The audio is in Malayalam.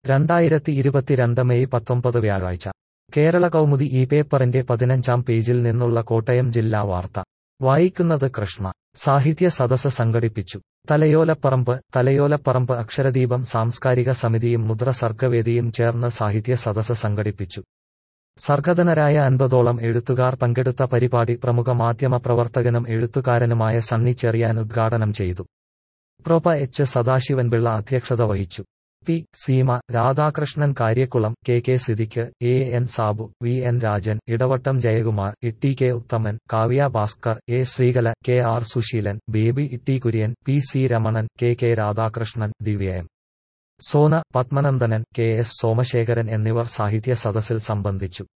രണ്ടായിരത്തി ഇരുപത്തിരണ്ട് മെയ് പത്തൊമ്പത് വ്യാഴാഴ്ച കേരള കൗമുദി ഈ പേപ്പറിന്റെ പതിനഞ്ചാം പേജിൽ നിന്നുള്ള കോട്ടയം ജില്ലാ വാർത്ത വായിക്കുന്നത് കൃഷ്ണ സാഹിത്യ സദസ് സംഘടിപ്പിച്ചു തലയോലപ്പറമ്പ് തലയോലപ്പറമ്പ് അക്ഷരദീപം സാംസ്കാരിക സമിതിയും മുദ്ര സർഗവേദിയും ചേർന്ന് സാഹിത്യ സദസ് സംഘടിപ്പിച്ചു സർഗധനരായ അൻപതോളം എഴുത്തുകാർ പങ്കെടുത്ത പരിപാടി പ്രമുഖ മാധ്യമ പ്രവർത്തകനും എഴുത്തുകാരനുമായ സണ്ണി ചെറിയാൻ ഉദ്ഘാടനം ചെയ്തു പ്രൊപ എച്ച് സദാശിവൻപിള്ള അധ്യക്ഷത വഹിച്ചു P Seema Radhakrishnan Karyakkulam K K Sidiq A N Sabu V N Rajan Edavattam Jayakumar Itty K Uthaman Kavya Bhaskar A Sreekala K R Susheelan Baby Itty Kurian P C Ramanan K K Radhakrishnan Divya M Sona Padmanandanan K S Somasekharan എന്നിവർ സാഹിത്യ സദസ്സിൽ സംബന്ധിച്ചു